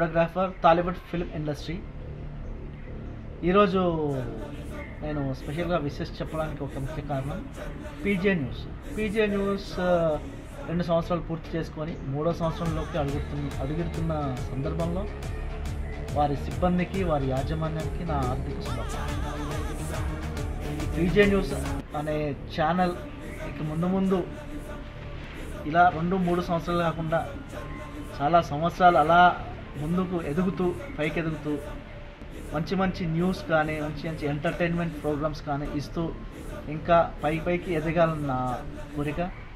choreographer Tollywood film industry ఈరోజు నేను స్పెషల్గా విశేష చెప్పడానికి ఒక ముఖ్య కారణం పీజే న్యూస్ పీజే న్యూస్ ఆ, రెండు సంవత్సరాలు పూర్తి చేసుకొని మూడో సంవత్సరంలోకి అడుగుతున్న అడుగుతున్న సందర్భంలో వారి సిబ్బందికి వారి యాజమాన్యానికి నా ఆర్థిక శుభాకాంక్షలు పీజే న్యూస్ అనే ఛానల్ ఇక ముందు ముందు ఇలా రెండు మూడు సంవత్సరాలు కాకుండా చాలా సంవత్సరాలు అలా ముందుకు ఎదుగుతూ పైకి ఎదుగుతూ మంచి మంచి న్యూస్ కానీ మంచి మంచి ఎంటర్టైన్మెంట్ ప్రోగ్రామ్స్ కానీ ఇస్తూ ఇంకా పై పైకి ఎదగాలన్న కోరిక